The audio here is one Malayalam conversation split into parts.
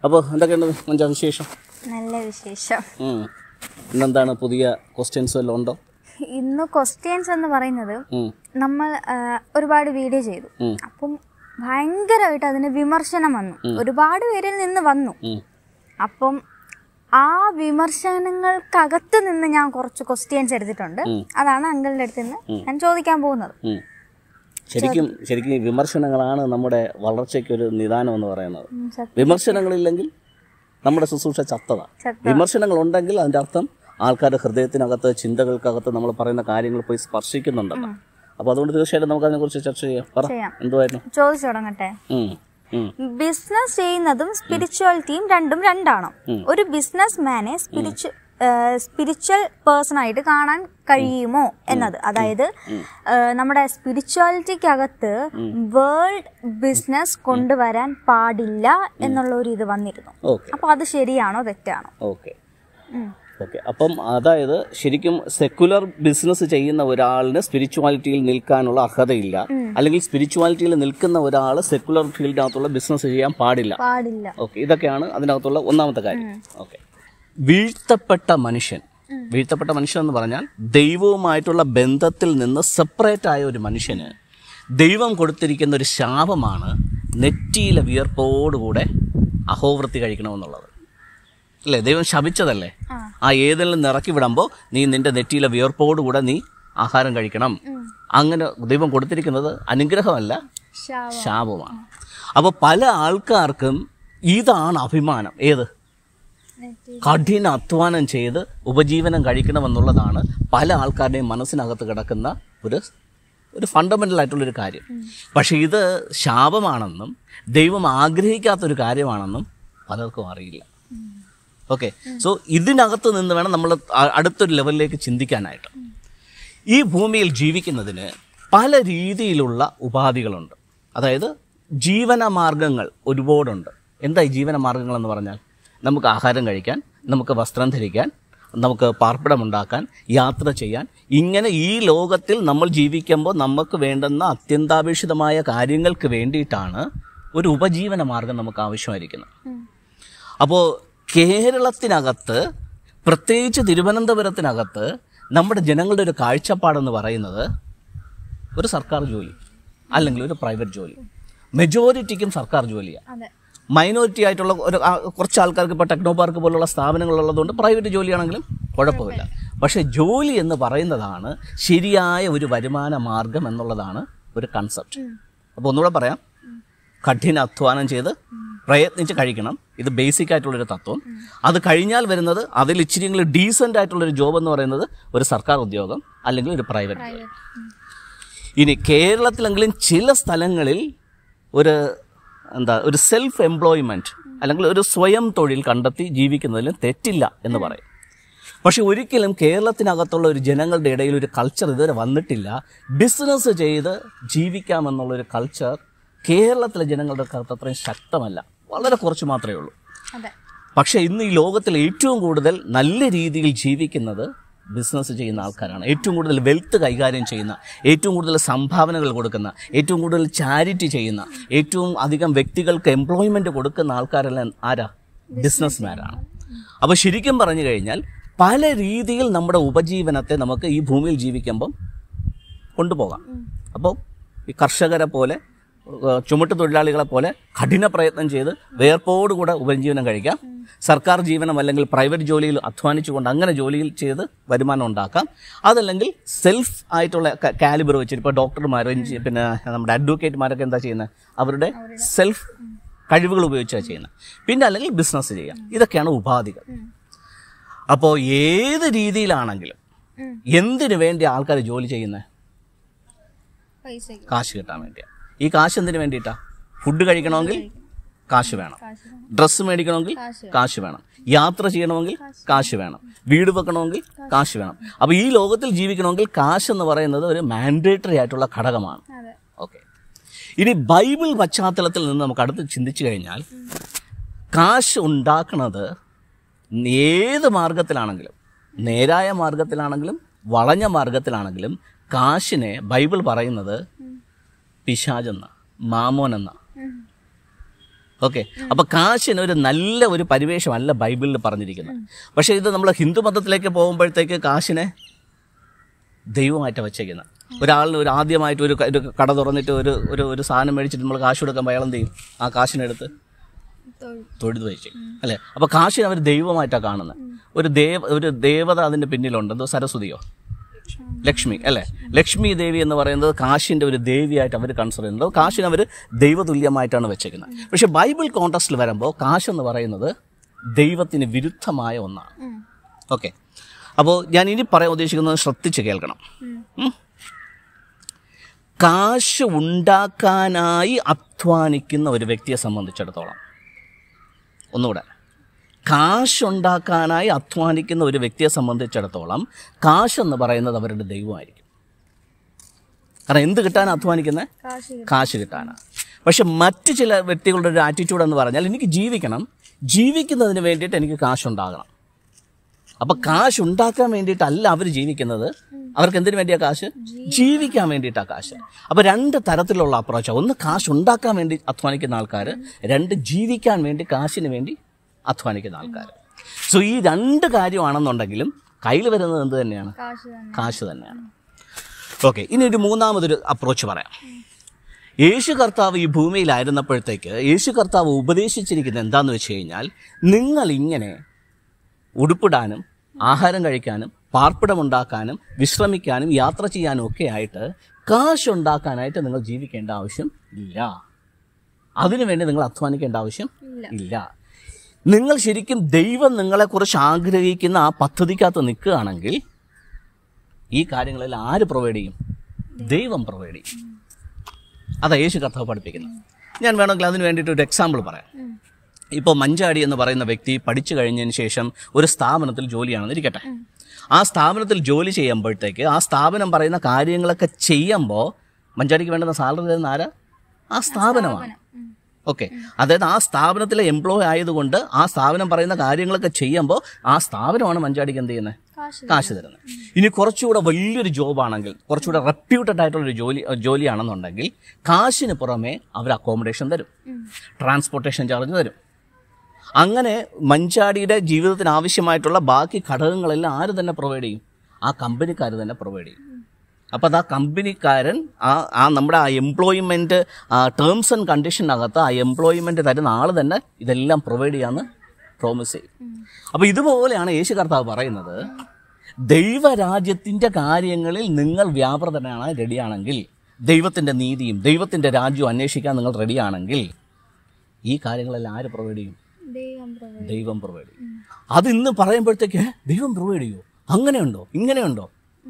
അപ്പോൾ എന്തൊക്കെയുണ്ട് മഞ്ചാ വിശേഷം നല്ല വിശേഷം ഉം. ഇന്നെന്താണ് പുതിയ ക്വസ്റ്റ്യൻസ് വല്ലതും ഉണ്ടോ ഇന്ന് ക്വസ്റ്റ്യൻസ് എന്ന് പറയുന്നത് ഉം. നമ്മൾ ആ, ഒരുപാട് വീഡിയോ ചെയ്തു ഉം. അപ്പം ഭയങ്കരമായിട്ട് അതിന് വിമർശനം വന്നു ഒരുപാട് പേരിൽ നിന്ന് വന്നു ഉം. അപ്പം ആ വിമർശനങ്ങൾക്കകത്ത് നിന്ന് ഞാൻ കുറച്ച് ക്വസ്റ്റ്യൻസ് എടുത്തിട്ടുണ്ട് അതാണ് അങ്കിളിന്റെ അടുത്ത് നിന്ന് ഞാൻ ചോദിക്കാൻ പോകുന്നത് ഉം. ശരിക്കും ശരിക്കും ഈ വിമർശനങ്ങളാണ് നമ്മുടെ വളർച്ചയ്ക്ക് ഒരു നിദാനം എന്ന് പറയുന്നത് ഉം, സത്യം. വിമർശനങ്ങളില്ലെങ്കിൽ നമ്മുടെ ശുശ്രൂഷ ചത്തതാ ചത്ത- വിമർശനങ്ങൾ ഉണ്ടെങ്കിൽ അതിൻ്റെ അർത്ഥം ആൾക്കാരുടെ ഹൃദയത്തിനകത്ത് ചിന്തകൾക്കകത്ത് നമ്മൾ പറയുന്ന കാര്യങ്ങൾ പോയി സ്പർശിക്കുന്നുണ്ടല്ലോ അപ്പോൾ അതുകൊണ്ട് തീർച്ചയായിട്ടും നമുക്ക് അതിനെക്കുറിച്ച് ചർച്ച ചെയ്യാം പറ ചെയ്യാം. എന്തുവായിരുന്നു ചോദിച്ചു തുടങ്ങട്ടെ ഉം. ഉം. ബിസിനസ് ചെയ്യുന്നതും സ്പിരിച്വാലിറ്റിയും രണ്ടും രണ്ടാണോ ഒരു ബിസിനസ് മാനെ സ്പിരിച്വ സ്പിരിച്വൽ പേഴ്സൺ ആയിട്ട് കാണാൻ കഴിയുമോ എന്നത് അതായത് ആ, നമ്മുടെ സ്പിരിച്വാലിറ്റിക്കകത്ത് വേൾഡ് ബിസിനസ് കൊണ്ടുവരാൻ പാടില്ല എന്നുള്ള ഒരു ഇത് വന്നിരുന്നു ഓക്കെ അപ്പൊ അത് ശരിയാണോ തെറ്റാണോ ഓക്കെ ഓക്കെ അപ്പം അതായത് ശരിക്കും സെക്കുലർ ബിസിനസ് ചെയ്യുന്ന ഒരാളിന് സ്പിരിച്വാലിറ്റിയിൽ നിൽക്കാനുള്ള അർഹതയില്ല അല്ലെങ്കിൽ സ്പിരിച്വാലിറ്റിയിൽ നിൽക്കുന്ന ഒരാൾ സെക്കുലർ ഫീൽഡിനകത്തുള്ള ബിസിനസ് ചെയ്യാൻ പാടില്ല പാടില്ല ഓക്കെ ഇതൊക്കെയാണ് അതിനകത്തുള്ള ഒന്നാമത്തെ കാര്യം ഓക്കെ വീഴ്ത്തപ്പെട്ട മനുഷ്യൻ വീഴ്ത്തപ്പെട്ട മനുഷ്യൻ എന്ന് പറഞ്ഞാൽ ദൈവവുമായിട്ടുള്ള ബന്ധത്തിൽ നിന്ന് സെപ്പറേറ്റ് ആയ ഒരു മനുഷ്യന് ദൈവം കൊടുത്തിരിക്കുന്ന ഒരു ശാപമാണ് നെറ്റിയിലെ വിയർപ്പോടുകൂടെ അഹോവൃത്തി കഴിക്കണമെന്നുള്ളത് അല്ലേ ദൈവം ശപിച്ചതല്ലേ ആ. ആ ഏതെങ്കിലും നിറക്കി വിടുമ്പോൾ നീ നിന്റെ നെറ്റിയിലെ വിയർപ്പോടുകൂടെ നീ ആഹാരം കഴിക്കണം അങ്ങനെ ദൈവം കൊടുത്തിരിക്കുന്നത് അനുഗ്രഹമല്ല ശാപം. ശാപമാണ് അപ്പോൾ പല ആൾക്കാർക്കും ഇതാണ് അഭിമാനം ഏത് കഠിന അധ്വാനം ചെയ്ത് ഉപജീവനം കഴിക്കണമെന്നുള്ളതാണ് പല ആൾക്കാരുടെയും മനസ്സിനകത്ത് കിടക്കുന്ന ഒരു ഒരു ഫണ്ടമെൻ്റൽ ആയിട്ടുള്ളൊരു കാര്യം പക്ഷേ ഇത് ശാപമാണെന്നും ദൈവം ആഗ്രഹിക്കാത്തൊരു കാര്യമാണെന്നും പലർക്കും അറിയില്ല ഓക്കെ സോ ഇതിനകത്ത് നിന്ന് വേണം നമ്മൾ അ- അടുത്തൊരു ലെവലിലേക്ക് ചിന്തിക്കാനായിട്ട് ഈ ഭൂമിയിൽ ജീവിക്കുന്നതിന് പല രീതിയിലുള്ള ഉപാധികളുണ്ട് അതായത് ജീവന മാർഗങ്ങൾ ഒരുപാടുണ്ട് എന്താ ഈ ജീവന മാർഗങ്ങൾ എന്ന് പറഞ്ഞാൽ നമുക്ക് ആഹാരം കഴിക്കാൻ നമുക്ക് വസ്ത്രം ധരിക്കാൻ നമുക്ക് പാർപ്പിടമുണ്ടാക്കാൻ യാത്ര ചെയ്യാൻ ഇങ്ങനെ ഈ ലോകത്തിൽ നമ്മൾ ജീവിക്കുമ്പോൾ നമുക്ക് വേണ്ടുന്ന അത്യന്താപേക്ഷിതമായ കാര്യങ്ങൾക്ക് വേണ്ടിയിട്ടാണ് ഒരു ഉപജീവന മാർഗം നമുക്ക് ആവശ്യമായിരിക്കുന്നത് അപ്പോൾ കേരളത്തിനകത്ത് പ്രത്യേകിച്ച് തിരുവനന്തപുരത്തിനകത്ത് നമ്മുടെ ജനങ്ങളുടെ ഒരു കാഴ്ചപ്പാടെന്ന് പറയുന്നത് ഒരു സർക്കാർ ജോലി അല്ലെങ്കിൽ ഒരു പ്രൈവറ്റ് ജോലി മെജോറിറ്റിക്കും സർക്കാർ ജോലിയാണ് അതെ മൈനോറിറ്റി ആയിട്ടുള്ള ഒരു ആ, കുറച്ച് ആൾക്കാർക്ക് ഇപ്പോൾ ടെക്നോ പാർക്ക് പോലുള്ള സ്ഥാപനങ്ങളുള്ളതുകൊണ്ട് പ്രൈവറ്റ് ജോലിയാണെങ്കിലും കുഴപ്പമില്ല പക്ഷേ ജോലി എന്ന് പറയുന്നതാണ് ശരിയായ ഒരു വരുമാന മാർഗം എന്നുള്ളതാണ് ഒരു കൺസെപ്റ്റ് അപ്പോൾ ഒന്നുകൂടെ പറയാം കഠിന അധ്വാനം ചെയ്ത് പ്രയത്നിച്ച് കഴിക്കണം ഇത് ബേസിക് ആയിട്ടുള്ളൊരു തത്വം അത് കഴിഞ്ഞാൽ വരുന്നത് അതിൽ ഇച്ചിരിയെങ്കിലും ഡീസൻ്റ് ആയിട്ടുള്ളൊരു ജോബ് എന്ന് പറയുന്നത് ഒരു സർക്കാർ ഉദ്യോഗം അല്ലെങ്കിൽ ഒരു പ്രൈവറ്റ് ജോലി ഇനി കേരളത്തിലെങ്കിലും ചില സ്ഥലങ്ങളിൽ ഒരു എന്താ ഒരു സെൽഫ് എംപ്ലോയ്മെൻറ്റ് അല്ലെങ്കിൽ ഒരു സ്വയം തൊഴിൽ കണ്ടെത്തി ജീവിക്കുന്നതിലും തെറ്റില്ല എന്ന് പറയും പക്ഷെ ഒരിക്കലും കേരളത്തിനകത്തുള്ള ഒരു ജനങ്ങളുടെ ഇടയിൽ ഒരു കൾച്ചർ ഇതുവരെ വന്നിട്ടില്ല ബിസിനസ് ചെയ്ത് ജീവിക്കാമെന്നുള്ളൊരു കൾച്ചർ കേരളത്തിലെ ജനങ്ങളുടെ അകത്ത് അത്രയും ശക്തമല്ല വളരെ കുറച്ച് മാത്രമേ ഉള്ളൂ അതെ പക്ഷേ ഇന്ന് ഈ ലോകത്തിൽ ഏറ്റവും കൂടുതൽ നല്ല രീതിയിൽ ജീവിക്കുന്നത് ബിസിനസ് ചെയ്യുന്ന ആൾക്കാരാണ് ഏറ്റവും കൂടുതൽ വെൽത്ത് കൈകാര്യം ചെയ്യുന്ന ഏറ്റവും കൂടുതൽ സംഭാവനകൾ കൊടുക്കുന്ന ഏറ്റവും കൂടുതൽ ചാരിറ്റി ചെയ്യുന്ന ഏറ്റവും അധികം വ്യക്തികൾക്ക് എംപ്ലോയ്മെന്റ് കൊടുക്കുന്ന ആൾക്കാരെല്ലാം ആരാ ബിസിനസ്മാരാണ് അപ്പോൾ ശരിക്കും പറഞ്ഞു കഴിഞ്ഞാൽ പല രീതിയിൽ നമ്മുടെ ഉപജീവനത്തെ നമുക്ക് ഈ ഭൂമിയിൽ ജീവിക്കുമ്പം കൊണ്ടുപോകാം അപ്പോൾ ഈ കർഷകരെ പോലെ ഏഹ്, ചുമട്ട് തൊഴിലാളികളെ പോലെ കഠിന പ്രയത്നം ചെയ്ത് വേർപ്പോടുകൂടെ ഉപജീവനം കഴിക്കാം സർക്കാർ ജീവനം അല്ലെങ്കിൽ പ്രൈവറ്റ് ജോലിയിൽ അധ്വാനിച്ചുകൊണ്ട് അങ്ങനെ ജോലിയിൽ ചെയ്ത് വരുമാനം ഉണ്ടാക്കാം അതല്ലെങ്കിൽ സെൽഫ് ആയിട്ടുള്ള കാലിബർ വെച്ചിട്ട് ഇപ്പോൾ ഡോക്ടർമാർ പിന്നെ നമ്മുടെ അഡ്വക്കേറ്റ്മാരൊക്കെ എന്താ ചെയ്യുന്നത് അവരുടെ സെൽഫ് കഴിവുകൾ ഉപയോഗിച്ചാണ് ചെയ്യുന്നത് പിന്നെ അല്ലെങ്കിൽ ബിസിനസ് ചെയ്യാം ഇതൊക്കെയാണ് ഉപാധികൾ അപ്പോൾ ഏത് രീതിയിലാണെങ്കിലും ഉം. എന്തിനു വേണ്ടി ആൾക്കാർ ജോലി ചെയ്യുന്നത് പൈസ കാശ് കിട്ടാൻ വേണ്ടിയാണ് ഈ കാശ് എന്തിനു വേണ്ടിയിട്ടാ ഫുഡ് കഴിക്കണമെങ്കിൽ കാശ് വേണം കാശ് ഡ്രസ്സ് മേടിക്കണമെങ്കിൽ കാശ് വേണം യാത്ര ചെയ്യണമെങ്കിൽ കാശ് വേണം വീട് വെക്കണമെങ്കിൽ കാശ് വേണം അപ്പോൾ ഈ ലോകത്തിൽ ജീവിക്കണമെങ്കിൽ കാശ് എന്ന് പറയുന്നത് ഒരു മാൻഡേറ്ററി ആയിട്ടുള്ള ഘടകമാണ് അതെ ഓക്കെ ഇനി ബൈബിൾ പശ്ചാത്തലത്തിൽ നിന്ന് നമുക്ക് അടുത്ത് ചിന്തിച്ചു കഴിഞ്ഞാൽ കാശ് ഉണ്ടാക്കുന്നത് ഏത് മാർഗത്തിലാണെങ്കിലും നേരായ മാർഗത്തിലാണെങ്കിലും വളഞ്ഞ മാർഗത്തിലാണെങ്കിലും കാശിനെ ബൈബിൾ പറയുന്നത് പിശാചെന്ന മാമോൻ എന്ന ഓക്കെ അപ്പൊ കാശിന് ഒരു നല്ല ഒരു പരിവേഷമല്ല ബൈബിളിൽ പറഞ്ഞിരിക്കുന്നത് പക്ഷെ ഇത് നമ്മൾ ഹിന്ദു മതത്തിലേക്ക് പോകുമ്പോഴത്തേക്ക് കാശിനെ ദൈവമായിട്ട് വച്ചേക്കുന്നത് ഒരാളിന് ഒരു ആദ്യമായിട്ട് ഒരു ക- ഒരു കട തുറന്നിട്ട് ഒരു ഒരു ഒരു സാധനം മേടിച്ചിട്ട് നമ്മൾ കാശ് കൊടുക്കുമ്പോൾ അയാൾ എന്ത് ചെയ്യും ആ കാശിനെടുത്ത് തൊഴുതു വെച്ച് അല്ലേ അപ്പൊ കാശിനെ അവർ ദൈവമായിട്ടാണ് കാണുന്നത് ഒരു ദേവ ഒരു ദേവത അതിന്റെ പിന്നിലുണ്ട് എന്തോ സരസ്വതിയോ ലക്ഷ്മി അല്ലേ ലക്ഷ്മി ദേവി എന്ന് പറയുന്നത് കാശിന്റെ ഒരു ദേവിയായിട്ട് അവർ കൺസിഡർ ചെയ്യുന്നത് കാശിനെ അവർ ദൈവതുല്യമായിട്ടാണ് വെച്ചേക്കുന്നത് പക്ഷെ ബൈബിൾ കോണ്ടസ്റ്റിൽ വരുമ്പോൾ കാശ് എന്ന് പറയുന്നത് ദൈവത്തിന് വിരുദ്ധമായ ഒന്നാണ് ഓക്കെ അപ്പോൾ ഞാൻ ഇനി പറയാൻ ഉദ്ദേശിക്കുന്നത് ശ്രദ്ധിച്ച് കേൾക്കണം ഉം. കാശ് ഉണ്ടാക്കാനായി അധ്വാനിക്കുന്ന ഒരു വ്യക്തിയെ സംബന്ധിച്ചിടത്തോളം ഒന്നുകൂടെ കാശുണ്ടാക്കാനായി അധ്വാനിക്കുന്ന ഒരു വ്യക്തിയെ സംബന്ധിച്ചിടത്തോളം കാശെന്ന് പറയുന്നത് അവരുടെ ദൈവമായിരിക്കും കാരണം എന്ത് കിട്ടാൻ അധ്വാനിക്കുന്നത് കാശ് കാശ് കിട്ടാനാണ് പക്ഷെ മറ്റു ചില വ്യക്തികളുടെ ഒരു ആറ്റിറ്റ്യൂഡ് എന്ന് പറഞ്ഞാൽ എനിക്ക് ജീവിക്കണം ജീവിക്കുന്നതിന് വേണ്ടിയിട്ട് എനിക്ക് കാശുണ്ടാകണം അപ്പൊ കാശ് ഉണ്ടാക്കാൻ വേണ്ടിയിട്ടല്ല അവർ ജീവിക്കുന്നത് അവർക്ക് എന്തിനു വേണ്ടിയാ കാശ് ജീവിക്കാൻ വേണ്ടിയിട്ടാ കാശ് അപ്പൊ രണ്ട് തരത്തിലുള്ള അപ്രോച്ചാണ് ഒന്ന് കാശ് ഉണ്ടാക്കാൻ വേണ്ടി അധ്വാനിക്കുന്ന ആൾക്കാർ രണ്ട് ജീവിക്കാൻ വേണ്ടി കാശിന് വേണ്ടി അധ്വാനിക്കുന്ന ആൾക്കാർ സോ ഈ രണ്ട് കാര്യമാണെന്നുണ്ടെങ്കിലും കയ്യിൽ വരുന്നത് എന്ത് തന്നെയാണ് കാശ് തന്നെ കാശ് തന്നെയാണ് ഓക്കെ ഇനി ഒരു മൂന്നാമതൊരു അപ്രോച്ച് പറയാം യേശു കർത്താവ് ഈ ഭൂമിയിലായിരുന്നപ്പോഴത്തേക്ക് യേശു കർത്താവ് ഉപദേശിച്ചിരിക്കുന്നത് എന്താന്ന് വെച്ച് കഴിഞ്ഞാൽ നിങ്ങൾ ഇങ്ങനെ ഉടുപ്പിടാനും ആഹാരം കഴിക്കാനും പാർപ്പിടമുണ്ടാക്കാനും വിശ്രമിക്കാനും യാത്ര ചെയ്യാനും ഒക്കെ ആയിട്ട് കാശുണ്ടാക്കാനായിട്ട് നിങ്ങൾ ജീവിക്കേണ്ട ആവശ്യം ഇല്ല അതിനുവേണ്ടി നിങ്ങൾ അധ്വാനിക്കേണ്ട ആവശ്യം ഇല്ല നിങ്ങൾ ശരിക്കും ദൈവം നിങ്ങളെക്കുറിച്ച് ആഗ്രഹിക്കുന്ന ആ പദ്ധതിക്കകത്ത് നിൽക്കുകയാണെങ്കിൽ ഈ കാര്യങ്ങളെല്ലാം ആര് പ്രൊവൈഡ് ചെയ്യും ദൈവം പ്രൊവൈഡ് ചെയ്യും അതാ യേശു കർത്താവ് പഠിപ്പിക്കുന്നത് ഞാൻ വേണമെങ്കിൽ അതിന് വേണ്ടിയിട്ട് ഒരു എക്സാമ്പിൾ പറയാം ഇപ്പോൾ മഞ്ചാടി എന്ന് പറയുന്ന വ്യക്തി പഠിച്ചു കഴിഞ്ഞതിന് ശേഷം ഒരു സ്ഥാപനത്തിൽ ജോലിയാണെന്ന് ഇരിക്കട്ടെ ആ സ്ഥാപനത്തിൽ ജോലി ചെയ്യുമ്പോഴത്തേക്ക് ആ സ്ഥാപനം പറയുന്ന കാര്യങ്ങളൊക്കെ ചെയ്യുമ്പോൾ മഞ്ചാടിക്ക് വേണ്ടുന്ന സാലറി തരുന്ന ആരാ ആ സ്ഥാപനമാണ് ഓക്കെ അതായത് ആ സ്ഥാപനത്തിലെ എംപ്ലോയി ആയതുകൊണ്ട് ആ സ്ഥാപനം പറയുന്ന കാര്യങ്ങളൊക്കെ ചെയ്യുമ്പോൾ ആ സ്ഥാപനമാണ് മഞ്ചാടിക്ക് എന്ത് ചെയ്യുന്നത് കാശ് കാശ് തരുന്നത് ഇനി കുറച്ചുകൂടെ വലിയൊരു ജോബാണെങ്കിൽ കുറച്ചുകൂടെ റെപ്യൂട്ടഡ് ആയിട്ടുള്ള ഒരു ജോലി ജോലിയാണെന്നുണ്ടെങ്കിൽ കാശിന് പുറമെ അവർ അക്കോമഡേഷൻ തരും ട്രാൻസ്പോർട്ടേഷൻ ചാർജ് തരും അങ്ങനെ മഞ്ചാടിയുടെ ജീവിതത്തിന് ആവശ്യമായിട്ടുള്ള ബാക്കി ഘടകങ്ങളെല്ലാം ആര് തന്നെ പ്രൊവൈഡ് ചെയ്യും ആ കമ്പനിക്കാർ തന്നെ പ്രൊവൈഡ് ചെയ്യും അപ്പോൾ അത് ആ കമ്പനിക്കാരൻ ആ ആ നമ്മുടെ ആ എംപ്ലോയ്മെൻറ്റ് ടേംസ് ആൻഡ് കണ്ടീഷനകത്ത് ആ എംപ്ലോയ്മെൻറ്റ് തരുന്ന ആൾ തന്നെ ഇതെല്ലാം പ്രൊവൈഡ് ചെയ്യാമെന്ന് പ്രോമിസ് ചെയ്യും അപ്പോൾ ഇതുപോലെയാണ് യേശു കർത്താവ് പറയുന്നത് ദൈവരാജ്യത്തിൻ്റെ കാര്യങ്ങളിൽ നിങ്ങൾ വ്യാപൃതനാണ് റെഡിയാണെങ്കിൽ ദൈവത്തിൻ്റെ നീതിയും ദൈവത്തിൻ്റെ രാജ്യവും അന്വേഷിക്കാൻ നിങ്ങൾ റെഡിയാണെങ്കിൽ ഈ കാര്യങ്ങളെല്ലാം ആര് പ്രൊവൈഡ് ചെയ്യും ദൈവം പ്രവൃത്തി ദൈവം പ്രൊവൈഡ് ചെയ്യും അത് ഇന്ന് പറയുമ്പോഴത്തേക്ക് "ഏ, ദൈവം പ്രൊവൈഡ് ചെയ്യുമോ അങ്ങനെയുണ്ടോ ഇങ്ങനെയുണ്ടോ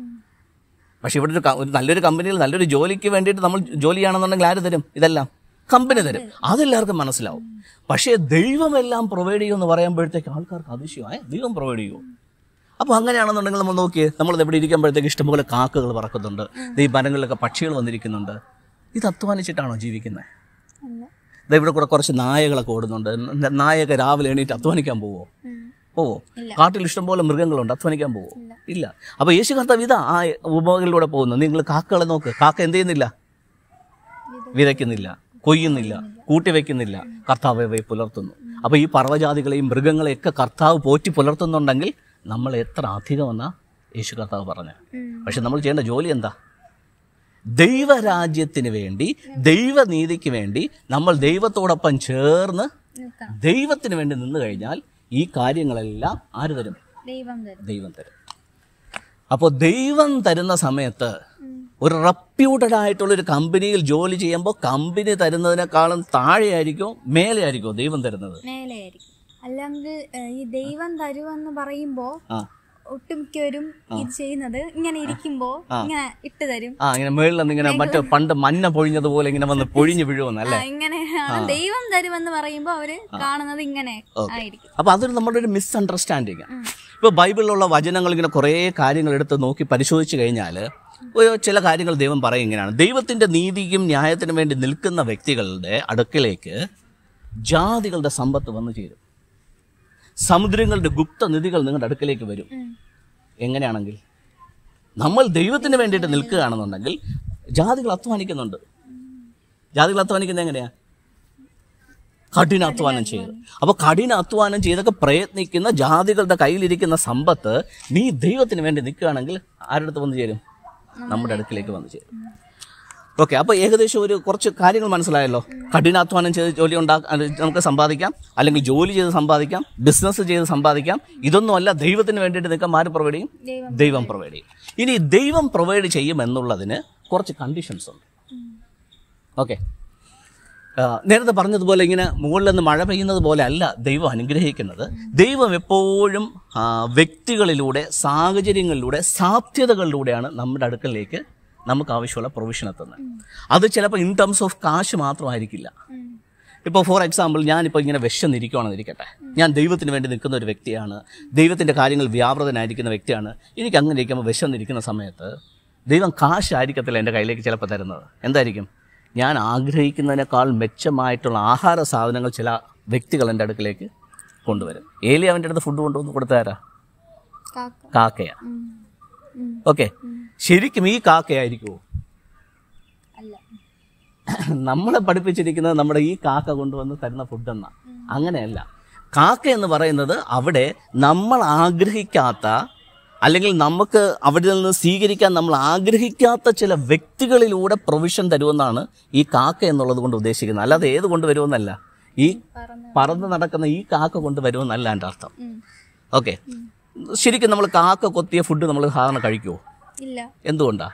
പക്ഷെ ഇവിടെ ഒരു ക- ഒരു നല്ലൊരു കമ്പനിയിൽ നല്ലൊരു ജോലിക്ക് വേണ്ടിയിട്ട് നമ്മൾ ജോലി ചെയ്യണമെന്നുണ്ടെങ്കിൽ ആര് തരും ഇതെല്ലാം കമ്പനി തരും അതെല്ലാവർക്കും മനസ്സിലാവും പക്ഷേ ദൈവമെല്ലാം പ്രൊവൈഡ് ചെയ്യുമെന്ന് പറയുമ്പോഴത്തേക്ക് ആൾക്കാർക്ക് അതിശയമായ ദൈവം പ്രൊവൈഡ് ചെയ്യുമോ അപ്പോൾ അങ്ങനെയാണെന്നുണ്ടെങ്കിൽ നമ്മൾ നോക്കിയേ നമ്മൾ ഇവിടെ ഇരിക്കുമ്പോഴത്തേക്ക് ഇഷ്ടംപോലെ കാക്കകൾ പറക്കുന്നുണ്ട് ദേ ഈ മരങ്ങളിലൊക്കെ പക്ഷികൾ വന്നിരിക്കുന്നുണ്ട് ഇത് അധ്വാനിച്ചിട്ടാണോ ജീവിക്കുന്നത് അല്ല ദേ ഇവിടെ കൂടെ കുറച്ച് നായകളൊക്കെ ഓടുന്നുണ്ട് ന- നായയൊക്കെ രാവിലെ എണീറ്റ് അധ്വാനിക്കാൻ പോവോ ഉം. പോവോ കാട്ടിൽ ഇഷ്ടംപോലെ മൃഗങ്ങളുണ്ട് അധ്വാനിക്കാൻ പോവോ ഇല്ല അപ്പൊ യേശു കർത്താവ് ഇതാ ആ ഉപമകളിലൂടെ പോകുന്നത് നിങ്ങൾ കാക്കകളെ നോക്ക് കാക്ക എന്ത് ചെയ്യുന്നില്ല വിതയ്ക്കുന്നില്ല കൊയ്യുന്നില്ല കൂട്ടിവെക്കുന്നില്ല കർത്താവ് ഇവയെ പുലർത്തുന്നു അപ്പൊ ഈ പർവ്വജാതികളെയും മൃഗങ്ങളെയൊക്കെ കർത്താവ് പോറ്റി പുലർത്തുന്നുണ്ടെങ്കിൽ നമ്മൾ എത്ര അധികമെന്നാ യേശു കർത്താവ് പറഞ്ഞു ഉം. പക്ഷെ നമ്മൾ ചെയ്യേണ്ട ജോലി എന്താ ദൈവരാജ്യത്തിന് വേണ്ടി ദൈവനീതിക്ക് വേണ്ടി നമ്മൾ ദൈവത്തോടൊപ്പം ചേർന്ന് നിൽക്കണം ദൈവത്തിന് വേണ്ടി നിന്ന് കഴിഞ്ഞാൽ ഈ കാര്യങ്ങളെല്ലാം ആര് തരും ദൈവം തരും ദൈവം തരും അപ്പോൾ ദൈവം തരുന്ന സമയത്ത് ഒരു റെപ്യൂട്ടഡ് ആയിട്ടുള്ള ഒരു കമ്പനിയിൽ ജോലി ചെയ്യുമ്പോൾ കമ്പനി തരുന്നതിനേക്കാളും താഴെയായിരിക്കോ മേലെയായിരിക്കോ ദൈവം തരുന്നത് മേലെയായിരിക്കും അല്ലെങ്കിൽ ഏഹ്, ഈ ദൈവം തരുമെന്ന് പറയുമ്പോ ആ ഒട്ടുമിക്കവരും ഇത് ചെയ്യുന്നത് ഇങ്ങനെ ഇരിക്കുമ്പോ ഇങ്ങനെ ഇട്ട് തരും ആ ഇങ്ങനെ മേളിൽ നിന്ന് ഇങ്ങനെ മറ്റേ പണ്ട് മഞ്ഞ പൊഴിഞ്ഞതുപോലെ ഇങ്ങനെ വന്ന് പൊഴിഞ്ഞു വീഴുമെന്ന് ആ, അല്ലേ ഇങ്ങനെയാണ് ദൈവം തരുമെന്ന് പറയുമ്പോ അവര് കാണുന്നത് ഇങ്ങനെ ആയിരിക്കും അപ്പൊ അതൊരു നമ്മുടെ ഒരു മിസ് അണ്ടർസ്റ്റാൻഡിങ് ഇപ്പൊ ബൈബിളിലുള്ള വചനങ്ങൾ ഇങ്ങനെ കുറേ കാര്യങ്ങൾ എടുത്ത് നോക്കി പരിശോധിച്ചു കഴിഞ്ഞാൽ ചില കാര്യങ്ങൾ ദൈവം പറയും ഇങ്ങനെയാണ് ദൈവത്തിന്റെ നീതിക്കും ന്യായത്തിനും വേണ്ടി നിൽക്കുന്ന വ്യക്തികളുടെ അടുക്കിലേക്ക് ജാതികളുടെ സമ്പത്ത് വന്നു ചേരും സമുദ്രങ്ങളുടെ ഗുപ്ത നിധികൾ നിങ്ങളുടെ അടുക്കിലേക്ക് വരും ഉം. എങ്ങനെയാണെങ്കിൽ നമ്മൾ ദൈവത്തിന് വേണ്ടിയിട്ട് നിൽക്കുകയാണെന്നുണ്ടെങ്കിൽ ജാതികൾ അധ്വാനിക്കുന്നുണ്ട് ജാതികൾ അധ്വാനിക്കുന്നത് എങ്ങനെയാ കഠിനാധ്വാനം ചെയ്ത് അപ്പോൾ കഠിനാധ്വാനം ചെയ്തൊക്കെ പ്രയത്നിക്കുന്ന ജാതികളുടെ കയ്യിലിരിക്കുന്ന സമ്പത്ത് നീ ദൈവത്തിന് വേണ്ടി നിൽക്കുകയാണെങ്കിൽ ആരുടെ അടുത്ത് വന്നു ചേരും നമ്മുടെ അടുക്കിലേക്ക് വന്നു ചേരും ഓക്കെ അപ്പോൾ ഏകദേശം ഒരു കുറച്ച് കാര്യങ്ങൾ മനസ്സിലായല്ലോ കഠിനാധ്വാനം ചെയ്ത് ജോലി ഉണ്ടാ അത് നമുക്ക് സമ്പാദിക്കാം അല്ലെങ്കിൽ ജോലി ചെയ്ത് സമ്പാദിക്കാം ബിസിനസ് ചെയ്ത് സമ്പാദിക്കാം ഇതൊന്നുമല്ല ദൈവത്തിന് വേണ്ടിയിട്ട് നിൽക്കാൻ ആര് പ്രൊവൈഡ് ചെയ്യും ദൈവം ദൈവം പ്രൊവൈഡ് ചെയ്യും ഇനി ദൈവം പ്രൊവൈഡ് ചെയ്യും എന്നുള്ളതിന് കുറച്ച് കണ്ടീഷൻസ് ഉണ്ട് ഓക്കെ നേരത്തെ പറഞ്ഞതുപോലെ ഇങ്ങനെ മുകളിൽ നിന്ന് മഴ പെയ്യുന്നത് പോലെ അല്ല ദൈവം അനുഗ്രഹിക്കുന്നത് ദൈവം എപ്പോഴും ആ, വ്യക്തികളിലൂടെ സാഹചര്യങ്ങളിലൂടെ സാധ്യതകളിലൂടെയാണ് നമ്മുടെ അടുക്കലേക്ക് നമുക്ക് ആവശ്യമുള്ള പ്രൊവിഷൻ എത്തുന്നത് അത് ചിലപ്പോൾ ഇൻ ടേംസ് ഓഫ് കാശ് മാത്രമായിരിക്കില്ല ഉം. ഇപ്പോൾ ഫോർ എക്സാമ്പിൾ ഞാനിപ്പോൾ ഇങ്ങനെ വിശന്നിരിക്കുകയാണെന്നിരിക്കട്ടെ ഞാൻ ദൈവത്തിന് വേണ്ടി നിൽക്കുന്ന ഒരു വ്യക്തിയാണ് ദൈവത്തിൻ്റെ കാര്യങ്ങൾ വ്യാപൃതനായിരിക്കുന്ന വ്യക്തിയാണ് എനിക്ക് അങ്ങനെ ഇരിക്കുമ്പോൾ വിശന്നിരിക്കുന്ന സമയത്ത് ദൈവം കാശായിരിക്കത്തില്ല എൻ്റെ കയ്യിലേക്ക് ചിലപ്പോൾ തരുന്നത് എന്തായിരിക്കും ഞാൻ ആഗ്രഹിക്കുന്നതിനേക്കാൾ മെച്ചമായിട്ടുള്ള ആഹാര സാധനങ്ങൾ ചില വ്യക്തികൾ എൻ്റെ അടുക്കിലേക്ക് കൊണ്ടുവരും ഏലി അവൻ്റെ അടുത്ത് ഫുഡ് കൊണ്ടുവന്ന് കൊടുത്താരാ കാക്ക കാക്കയാ ഉം. ഉം. ഓക്കെ ശരിക്കും ഈ കാക്കയായിരിക്കുമോ അല്ല നമ്മളെ പഠിപ്പിച്ചിരിക്കുന്നത് നമ്മുടെ ഈ കാക്ക കൊണ്ടുവന്ന് തരുന്ന ഫുഡ് എന്നാ അങ്ങനെയല്ല കാക്ക എന്ന് പറയുന്നത് അവിടെ നമ്മൾ ആഗ്രഹിക്കാത്ത അല്ലെങ്കിൽ നമുക്ക് അവിടെ നിന്ന് സ്വീകരിക്കാൻ നമ്മൾ ആഗ്രഹിക്കാത്ത ചില വ്യക്തികളിലൂടെ പ്രൊവിഷൻ തരുമെന്നാണ് ഈ കാക്ക എന്നുള്ളത് കൊണ്ട് ഉദ്ദേശിക്കുന്നത് അല്ലാതെ ഏത് കൊണ്ട് വരുമെന്നല്ല ഈ പറന്ന് പറന്ന് നടക്കുന്ന ഈ കാക്ക കൊണ്ട് വരുമെന്നല്ല എൻ്റെ അർത്ഥം ഉം. ഓക്കെ ശരിക്കും നമ്മൾ കാക്ക കൊത്തിയ ഫുഡ് നമ്മൾ സാധാരണ കഴിക്കുമോ ഇല്ല എന്തുകൊണ്ടാ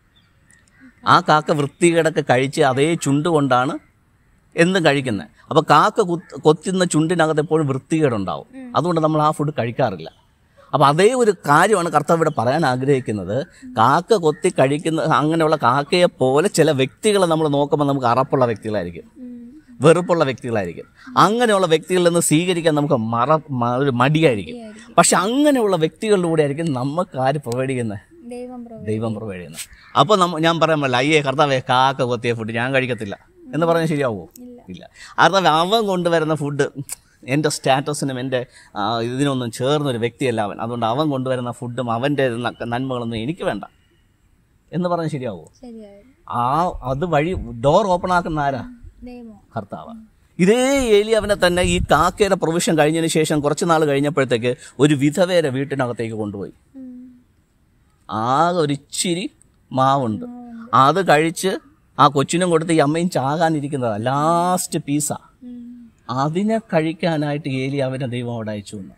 ആ കാക്ക വൃത്തികേടൊക്കെ കഴിച്ച് അതേ ചുണ്ട് കൊണ്ടാണ് എന്തും കഴിക്കുന്നത് അപ്പോൾ കാക്ക കുത്ത് കൊത്തുന്ന ചുണ്ടിനകത്ത് എപ്പോഴും വൃത്തികേടുണ്ടാവും അതുകൊണ്ട് നമ്മൾ ആ ഫുഡ് കഴിക്കാറില്ല അപ്പോൾ അതേ ഒരു കാര്യമാണ് കർത്താവ് ഇവിടെ പറയാൻ ആഗ്രഹിക്കുന്നത് കാക്ക കൊത്തി കഴിക്കുന്ന അങ്ങനെയുള്ള കാക്കയെ പോലെ ചില വ്യക്തികളെ നമ്മൾ നോക്കുമ്പോൾ നമുക്ക് അറപ്പുള്ള വ്യക്തികളായിരിക്കും ഉം. വെറുപ്പുള്ള വ്യക്തികളായിരിക്കും അങ്ങനെയുള്ള വ്യക്തികളിൽ നിന്ന് സ്വീകരിക്കാൻ നമുക്ക് മറ മ- ഒരു മടിയായിരിക്കും പക്ഷെ അങ്ങനെയുള്ള വ്യക്തികളിലൂടെ ആയിരിക്കും നമുക്ക് ആര് പ്രൊവൈഡ് ചെയ്യുന്നത് ദൈവം പ്രവൃത്തി ദൈവം പ്രൊവൈഡ് ചെയ്യുന്നത് അപ്പോൾ നമ്മ ഞാൻ പറയാൻ പറ്റില്ല അയ്യേ കർത്താവേ കാക്ക കൊത്തിയ ഫുഡ് ഞാൻ കഴിക്കത്തില്ല എന്ന് പറഞ്ഞാൽ ശരിയാവുമോ ഇല്ല കർത്താവ് അവൻ കൊണ്ടുവരുന്ന ഫുഡ് എൻ്റെ സ്റ്റാറ്റസിനും എൻ്റെ ആ, ഇതിനൊന്നും ചേർന്നൊരു വ്യക്തിയല്ല അവൻ അതുകൊണ്ട് അവൻ കൊണ്ടുവരുന്ന ഫുഡും അവൻ്റെ ന- നന്മകളൊന്നും എനിക്ക് വേണ്ട എന്ന് പറഞ്ഞാൽ ശരിയാവുമോ ശരിയായിരുന്നു ആ അത് വഴി ഡോർ ഓപ്പൺ ആക്കുന്ന ആരാ ദൈവം കർത്താവ് ഇതേ ഏലിയാവിനെ തന്നെ ഈ കാക്കയുടെ പ്രൊവിഷൻ കഴിഞ്ഞതിന് ശേഷം കുറച്ച് നാൾ കഴിഞ്ഞപ്പോഴത്തേക്ക് ഒരു വിധവേരെ വീട്ടിനകത്തേക്ക് കൊണ്ടുപോയി ഉം. ആകെ ഒരു ഇച്ചിരി മാവുണ്ട് അത് കഴിച്ച് ആ കൊച്ചിനും കൊടുത്ത് ഈ അമ്മയും ചാകാനിരിക്കുന്നതാ ലാസ്റ്റ് പീസാ ഉം. അതിനെ കഴിക്കാനായിട്ട് ഏലി അവനെ ദൈവം അവിടെ അയച്ചു എന്ന്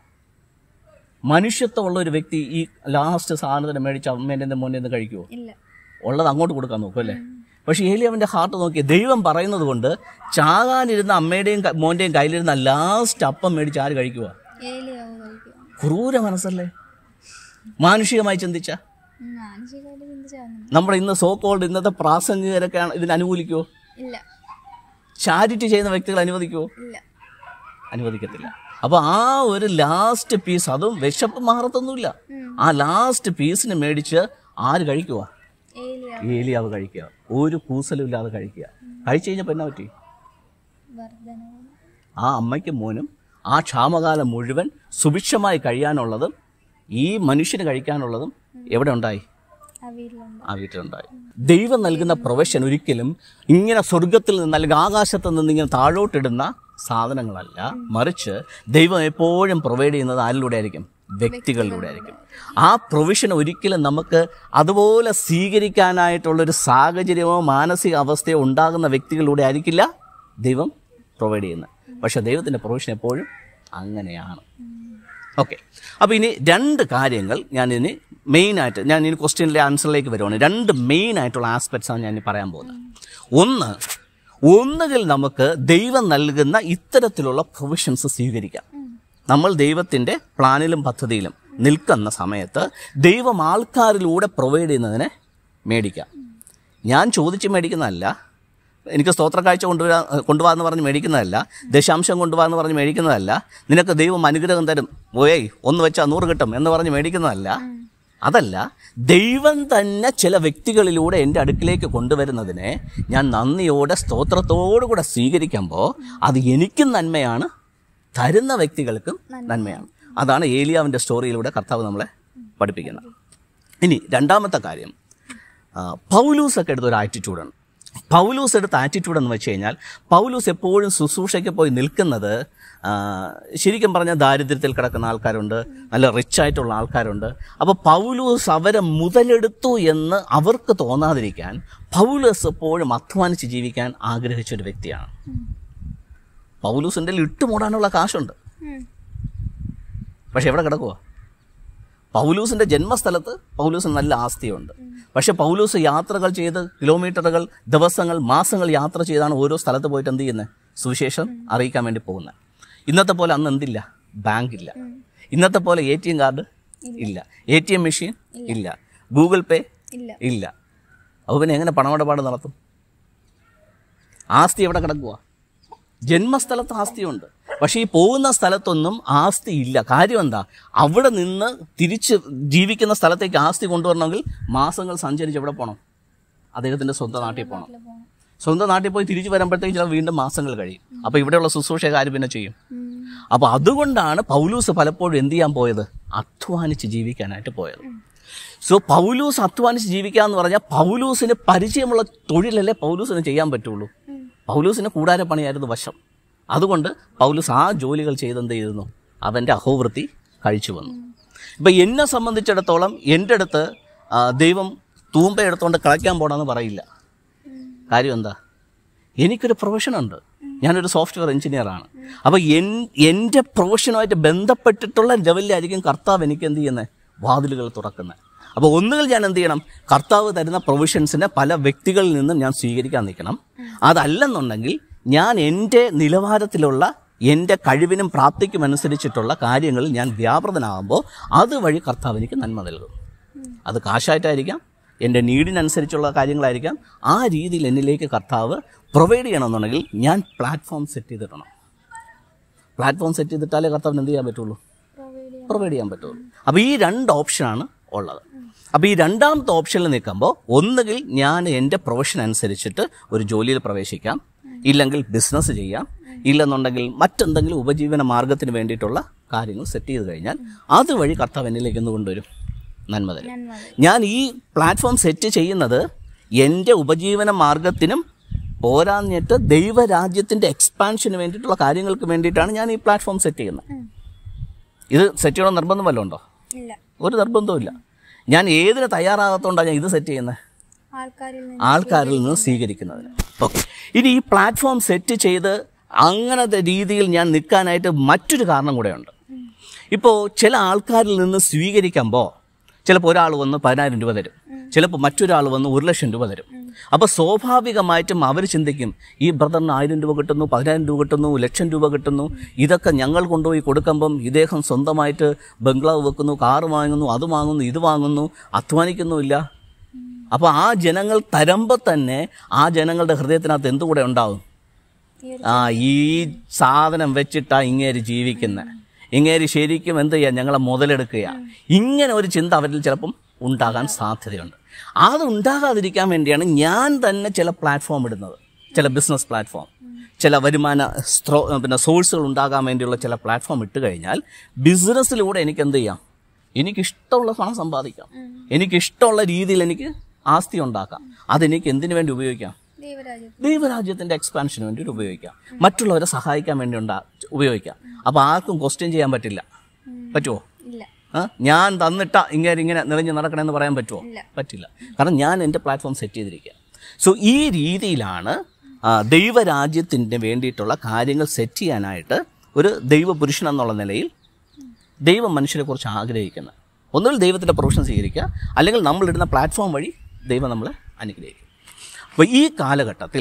മനുഷ്യത്വമുള്ള ഒരു വ്യക്തി ഈ ലാസ്റ്റ് സാധനത്തിന് മേടിച്ച് അമ്മേൻ്റെ മോൻ്റെ നിന്ന് കഴിക്കുമോ ഇല്ല ഉള്ളത് അങ്ങോട്ട് കൊടുക്കാൻ നോക്കും അല്ലേ പക്ഷെ ഏലി അവൻ്റെ ഹാർട്ട് നോക്കി ദൈവം പറയുന്നത് കൊണ്ട് ചാകാനിരുന്ന അമ്മയുടെയും ക- മോൻ്റെയും കയ്യിലിരുന്ന ലാസ്റ്റ് അപ്പം മേടിച്ച് ആര് കഴിക്കുക ഏലിയാവ് കഴിക്കുക ക്രൂര മനസ്സല്ലേ മാനുഷികമായി ചിന്തിച്ച മാനസികമായിട്ട് ചിന്തിച്ചാകുന്നു നമ്മുടെ ഇന്ന് സോ കോൾഡ് ഇന്നത്തെ പ്രാസംഗികരൊക്കെയാണ് ഇതിന് അനുകൂലിക്കുമോ ഇല്ല ചാരിറ്റി ചെയ്യുന്ന വ്യക്തികൾ അനുവദിക്കുമോ ഇല്ല അനുവദിക്കത്തില്ല അപ്പോൾ ആ ഒരു ലാസ്റ്റ് പീസ് അതും വിശപ്പ് മാറത്തൊന്നുമില്ല ആ ലാസ്റ്റ് പീസിന് മേടിച്ച് ആര് കഴിക്കുക ഏലിയാവ് ഏലിയാവ് കഴിക്കുക ഒരു കൂസലും ഇല്ലാതെ കഴിക്കുക കഴിച്ചു കഴിഞ്ഞപ്പോൾ എന്നാ പറ്റി വർദ്ധനവും ആ അമ്മയ്ക്കും മോനും ആ ക്ഷാമകാലം മുഴുവൻ സുഭിക്ഷമായി കഴിയാനുള്ളതും ഈ മനുഷ്യന് കഴിക്കാനുള്ളതും എവിടെ ഉണ്ടായി ആ വീട്ടിലുണ്ട് ആ വീട്ടിലുണ്ടായി ദൈവം നൽകുന്ന പ്രൊഫഷൻ ഒരിക്കലും ഇങ്ങനെ സ്വർഗത്തിൽ നിന്ന് അല്ലെങ്കിൽ ആകാശത്ത് നിന്ന് ഇങ്ങനെ താഴോട്ടിടുന്ന സാധനങ്ങളല്ല മറിച്ച് ദൈവം എപ്പോഴും പ്രൊവൈഡ് ചെയ്യുന്നത് ആരിലൂടെ ആയിരിക്കും വ്യക്തികളിലൂടെ ആയിരിക്കും ആ പ്രൊവിഷൻ ഒരിക്കലും നമുക്ക് അതുപോലെ സ്വീകരിക്കാനായിട്ടുള്ളൊരു സാഹചര്യമോ മാനസിക അവസ്ഥയോ ഉണ്ടാകുന്ന വ്യക്തികളിലൂടെ ആയിരിക്കില്ല ദൈവം പ്രൊവൈഡ് ചെയ്യുന്നത് പക്ഷേ ദൈവത്തിൻ്റെ പ്രൊവിഷൻ എപ്പോഴും അങ്ങനെയാണ് ഓക്കെ അപ്പോൾ ഇനി രണ്ട് കാര്യങ്ങൾ ഞാൻ ഇനി മെയിനായിട്ട് ഞാൻ ഇനി ക്വസ്റ്റ്യനിലെ ആൻസറിലേക്ക് വരുവാണ് രണ്ട് മെയിൻ ആയിട്ടുള്ള ആസ്പെക്ട്സ് ആണ് ഞാൻ ഇനി പറയാൻ പോകുന്നത് ഒന്ന് ഒന്നുകിൽ നമുക്ക് ദൈവം നൽകുന്ന ഇത്തരത്തിലുള്ള പ്രൊവിഷൻസ് സ്വീകരിക്കാം നമ്മൾ ദൈവത്തിൻ്റെ പ്ലാനിലും പദ്ധതിയിലും നിൽക്കുന്ന സമയത്ത് ദൈവം ആൾക്കാരിലൂടെ പ്രൊവൈഡ് ചെയ്യുന്നതിനെ മേടിക്കാം ഞാൻ ചോദിച്ച് മേടിക്കുന്നതല്ല എനിക്ക് സ്തോത്ര കാഴ്ച കൊണ്ടുവരാ കൊണ്ടുപോകാന്ന് പറഞ്ഞ് മേടിക്കുന്നതല്ല ദശാംശം കൊണ്ടുപോകാന്ന് പറഞ്ഞ് മേടിക്കുന്നതല്ല നിനക്ക് ദൈവം അനുഗ്രഹം തരും ഓയേ ഒന്ന് വെച്ചാൽ നൂറ് കിട്ടും എന്ന് പറഞ്ഞ് മേടിക്കുന്നതല്ല അതല്ല ദൈവം തന്നെ ചില വ്യക്തികളിലൂടെ എൻ്റെ അടുക്കിലേക്ക് കൊണ്ടുവരുന്നതിനെ ഞാൻ നന്ദിയോടെ സ്തോത്രത്തോടു കൂടെ സ്വീകരിക്കുമ്പോൾ അത് എനിക്കും നന്മയാണ് തരുന്ന വ്യക്തികൾക്കും നന്മയാണ് അതാണ് ഏലിയാവിൻ്റെ സ്റ്റോറിയിലൂടെ കർത്താവ് നമ്മളെ പഠിപ്പിക്കുന്നത് ഇനി രണ്ടാമത്തെ കാര്യം ആ, പൗലൂസൊക്കെ എടുത്ത ഒരു ആറ്റിറ്റ്യൂഡാണ് പൗലൂസ് എടുത്ത ആറ്റിറ്റ്യൂഡ് എന്ന് വെച്ച് കഴിഞ്ഞാൽ പൗലൂസ് എപ്പോഴും ശുശ്രൂഷയ്ക്ക് പോയി നിൽക്കുന്നത് ആ, ശരിക്കും പറഞ്ഞാൽ ദാരിദ്ര്യത്തിൽ കിടക്കുന്ന ആൾക്കാരുണ്ട് നല്ല റിച്ച് ആയിട്ടുള്ള ആൾക്കാരുണ്ട് അപ്പോൾ പൗലൂസ് അവരെ മുതലെടുത്തു എന്ന് അവർക്ക് തോന്നാതിരിക്കാൻ പൗലൂസ് എപ്പോഴും അധ്വാനിച്ച് ജീവിക്കാൻ ആഗ്രഹിച്ച ഒരു വ്യക്തിയാണ് പൗലൂസിൻ്റെ ഇട്ടുമൂടാനുള്ള കാശുണ്ട് പക്ഷെ എവിടെ കിടക്കുക പൗലൂസിന്റെ ജന്മസ്ഥലത്ത് പൗലൂസിന് നല്ല ആസ്തിയുണ്ട് പക്ഷെ പൗലൂസ് യാത്രകൾ ചെയ്ത് കിലോമീറ്ററുകൾ ദിവസങ്ങൾ മാസങ്ങൾ യാത്ര ചെയ്താണ് ഓരോ സ്ഥലത്ത് പോയിട്ട് എന്ത് ചെയ്യുന്നത് സുവിശേഷം അറിയിക്കാൻ വേണ്ടി പോകുന്നത് ഇന്നത്തെ പോലെ അന്ന് എന്തില്ല ബാങ്ക് ഇല്ല ഇന്നത്തെ പോലെ എ ടി എം കാർഡ് ഇല്ല എ ടി എം മെഷീൻ ഇല്ല ഗൂഗിൾ പേ ഇല്ല ഇല്ല അപ്പോൾ പിന്നെ എങ്ങനെ പണമിടപാട് നടത്തും ആസ്തി എവിടെ കിടക്കുക ജന്മസ്ഥലത്ത് ആസ്തിയുണ്ട് പക്ഷേ ഈ പോകുന്ന സ്ഥലത്തൊന്നും ആസ്തി ഇല്ല കാര്യം എന്താ അവിടെ നിന്ന് തിരിച്ച് ജീവിക്കുന്ന സ്ഥലത്തേക്ക് ആസ്തി കൊണ്ടുവരണമെങ്കിൽ മാസങ്ങൾ സഞ്ചരിച്ച് എവിടെ പോകണം അദ്ദേഹത്തിൻ്റെ സ്വന്തം നാട്ടിൽ പോകണം സ്വന്തം നാട്ടിൽ പോയി തിരിച്ചു വരുമ്പോഴത്തേക്ക് ചില വീണ്ടും മാസങ്ങൾ കഴിയും അപ്പോൾ ഇവിടെയുള്ള ശുശ്രൂഷ ആര് പിന്നെ ചെയ്യും അപ്പോൾ അതുകൊണ്ടാണ് പൗലൂസ് പലപ്പോഴും എന്ത് ചെയ്യാൻ പോയത് അധ്വാനിച്ച് ജീവിക്കാനായിട്ട് പോയത് സോ പൗലൂസ് അധ്വാനിച്ച് ജീവിക്കുക എന്ന് പറഞ്ഞാൽ പൗലൂസിന് പരിചയമുള്ള തൊഴിലല്ലേ പൗലൂസിന് ചെയ്യാൻ പറ്റുള്ളൂ പൗലൂസിന് കൂടാരപ്പണിയായിരുന്നു വശം അതുകൊണ്ട് പൗലൂസ് ആ ജോലികൾ ചെയ്തെന്ത് ചെയ്തിരുന്നു അവൻ്റെ അഹോവൃത്തി കഴിച്ചു വന്നു ഇപ്പം എന്നെ സംബന്ധിച്ചിടത്തോളം എൻ്റെ അടുത്ത് ആ, ദൈവം തൂമ്പ എടുത്തുകൊണ്ട് കളയ്ക്കാൻ പോകണമെന്ന് പറയില്ല കാര്യം എന്താ എനിക്കൊരു പ്രൊഫഷനുണ്ട് ഞാനൊരു സോഫ്റ്റ്വെയർ എഞ്ചിനീയറാണ് അപ്പോൾ എൻ എൻ്റെ പ്രൊഫഷനുമായിട്ട് ബന്ധപ്പെട്ടിട്ടുള്ള ലെവലിലായിരിക്കും കർത്താവ് എനിക്ക് എന്ത് ചെയ്യുന്നത് വാതിലുകൾ തുറക്കുന്നത് അപ്പോൾ ഒന്നുകിൽ ഞാൻ എന്ത് ചെയ്യണം കർത്താവ് തരുന്ന പ്രൊവിഷൻസിനെ പല വ്യക്തികളിൽ നിന്നും ഞാൻ സ്വീകരിക്കാൻ നിൽക്കണം അതല്ലെന്നുണ്ടെങ്കിൽ ഞാൻ എൻ്റെ നിലവാരത്തിലുള്ള എൻ്റെ കഴിവിനും പ്രാപ്തിക്കും അനുസരിച്ചിട്ടുള്ള കാര്യങ്ങളിൽ ഞാൻ വ്യാപൃതനാകുമ്പോൾ അതുവഴി കർത്താവ് എനിക്ക് നന്മ നൽകും അത് കാശായിട്ടായിരിക്കാം എൻ്റെ നീഡിനനുസരിച്ചുള്ള കാര്യങ്ങളായിരിക്കാം ആ രീതിയിൽ എന്നിലേക്ക് കർത്താവ് പ്രൊവൈഡ് ചെയ്യണമെന്നുണ്ടെങ്കിൽ ഞാൻ പ്ലാറ്റ്ഫോം സെറ്റ് ചെയ്തിടണം പ്ലാറ്റ്ഫോം സെറ്റ് ചെയ്തിട്ടാലേ കർത്താവിന് എന്ത് ചെയ്യാൻ പറ്റുള്ളൂ പ്രൊവൈഡ് ചെയ്യാൻ പറ്റുള്ളൂ അപ്പോൾ ഈ രണ്ട് ഓപ്ഷനാണ് ഉള്ളത് അപ്പോൾ ഈ രണ്ടാമത്തെ ഓപ്ഷനിൽ നിൽക്കുമ്പോൾ ഒന്നുകിൽ ഞാൻ എൻ്റെ പ്രൊഫഷൻ അനുസരിച്ചിട്ട് ഒരു ജോലിയിൽ പ്രവേശിക്കാം ഇല്ലെങ്കിൽ ബിസിനസ് ചെയ്യാം ഇല്ലെന്നുണ്ടെങ്കിൽ മറ്റെന്തെങ്കിലും ഉപജീവന മാർഗത്തിന് വേണ്ടിയിട്ടുള്ള കാര്യങ്ങൾ സെറ്റ് ചെയ്ത് കഴിഞ്ഞാൽ അതുവഴി കർത്താവ് എന്നിലേക്ക് ഒന്ന് കൊണ്ടുവരും നന്മ തരും ഞാൻ ഈ പ്ലാറ്റ്ഫോം സെറ്റ് ചെയ്യുന്നത് എൻ്റെ ഉപജീവന മാർഗത്തിനും പോരാഞ്ഞിട്ട് ദൈവരാജ്യത്തിൻ്റെ എക്സ്പാൻഷന് വേണ്ടിയിട്ടുള്ള കാര്യങ്ങൾക്ക് വേണ്ടിയിട്ടാണ് ഞാൻ ഈ പ്ലാറ്റ്ഫോം സെറ്റ് ചെയ്യുന്നത് ഇത് സെറ്റ് ചെയ്യണം നിർബന്ധം വല്ലതും ഉണ്ടോ ഇല്ല ഒരു നിർബന്ധവും ഇല്ല ഞാൻ ഏതിന് തയ്യാറാകാത്തതുകൊണ്ടാണ് ഞാൻ ഇത് സെറ്റ് ചെയ്യുന്നത് ആൾക്കാരിൽ നിന്ന് ആൾക്കാരിൽ നിന്ന് സ്വീകരിക്കുന്നതിന് ഓക്കെ ഇനി ഈ പ്ലാറ്റ്ഫോം സെറ്റ് ചെയ്ത് അങ്ങനത്തെ രീതിയിൽ ഞാൻ നിൽക്കാനായിട്ട് മറ്റൊരു കാരണം കൂടെയുണ്ട് ഇപ്പോൾ ചില ആൾക്കാരിൽ നിന്ന് സ്വീകരിക്കുമ്പോൾ ചിലപ്പോൾ ഒരാൾ വന്ന് പതിനായിരം രൂപ തരും ചിലപ്പോൾ മറ്റൊരാൾ വന്ന് ഒരു ലക്ഷം രൂപ തരും അപ്പോൾ സ്വാഭാവികമായിട്ടും അവർ ചിന്തിക്കും ഈ ബ്രദറിന് ആയിരം രൂപ കിട്ടുന്നു പതിനായിരം രൂപ കിട്ടുന്നു ലക്ഷം രൂപ കിട്ടുന്നു ഇതൊക്കെ ഞങ്ങൾ കൊണ്ടുപോയി കൊടുക്കുമ്പം ഇദ്ദേഹം സ്വന്തമായിട്ട് ബംഗ്ലാവ് വെക്കുന്നു കാറ് വാങ്ങുന്നു അത് വാങ്ങുന്നു ഇത് വാങ്ങുന്നു അധ്വാനിക്കുന്നുമില്ല അപ്പോൾ ആ ജനങ്ങൾ തരുമ്പോൾ തന്നെ ആ ജനങ്ങളുടെ ഹൃദയത്തിനകത്ത് എന്തുകൂടെ ഉണ്ടാവും ആ ഈ സാധനം വെച്ചിട്ടാ ഇങ്ങേര് ജീവിക്കുന്നത് ഇങ്ങേര് ശരിക്കും എന്ത് ചെയ്യാം ഞങ്ങളെ മുതലെടുക്കുക ഇങ്ങനെ ഒരു ചിന്ത അവരിൽ ചിലപ്പം ഉണ്ടാകാൻ സാധ്യതയുണ്ട് അത് ഉണ്ടാകാതിരിക്കാൻ വേണ്ടിയാണ് ഞാൻ തന്നെ ചില പ്ലാറ്റ്ഫോം ഇടുന്നത് ചില ബിസിനസ് പ്ലാറ്റ്ഫോം ചില വരുമാന സ്ത്രോ പിന്നെ സോഴ്സുകൾ ഉണ്ടാകാൻ വേണ്ടിയുള്ള ചില പ്ലാറ്റ്ഫോം ഇട്ട് കഴിഞ്ഞാൽ ബിസിനസ്സിലൂടെ എനിക്ക് എന്ത് ചെയ്യാം എനിക്കിഷ്ടമുള്ള പണം സമ്പാദിക്കാം എനിക്കിഷ്ടമുള്ള രീതിയിൽ എനിക്ക് ആസ്തി ഉണ്ടാക്കാം അതെനിക്ക് എന്തിനു വേണ്ടി ഉപയോഗിക്കാം ദൈവരാജ്യം ദൈവരാജ്യത്തിന്റെ എക്സ്പാൻഷന് വേണ്ടിയിട്ട് ഉപയോഗിക്കാം മറ്റുള്ളവരെ സഹായിക്കാൻ വേണ്ടി ഉണ്ടാ ഉപയോഗിക്കാം അപ്പോൾ ആർക്കും ക്വസ്റ്റ്യൻ ചെയ്യാൻ പറ്റില്ല പറ്റുമോ ഇല്ല ആ? ഞാൻ തന്നിട്ട ഇങ്ങനെ ഇങ്ങനെ നിറഞ്ഞ് നടക്കണമെന്ന് പറയാൻ പറ്റുമോ ഇല്ല. പറ്റില്ല കാരണം ഞാൻ എൻ്റെ പ്ലാറ്റ്ഫോം സെറ്റ് ചെയ്തിരിക്കുക സോ ഈ രീതിയിലാണ് ആ, ദൈവരാജ്യത്തിന് വേണ്ടിയിട്ടുള്ള കാര്യങ്ങൾ സെറ്റ് ചെയ്യാനായിട്ട് ഒരു ദൈവപുരുഷൻ എന്നുള്ള നിലയിൽ ദൈവം മനുഷ്യരെക്കുറിച്ച് ആഗ്രഹിക്കുന്നത് ഒന്നുകിൽ ദൈവത്തിൻ്റെ പ്രൊഫഷൻ സ്വീകരിക്കുക അല്ലെങ്കിൽ നമ്മളിടുന്ന പ്ലാറ്റ്ഫോം വഴി ദൈവം നമ്മളെ അനുഗ്രഹിക്കും അപ്പോൾ ഈ കാലഘട്ടത്തിൽ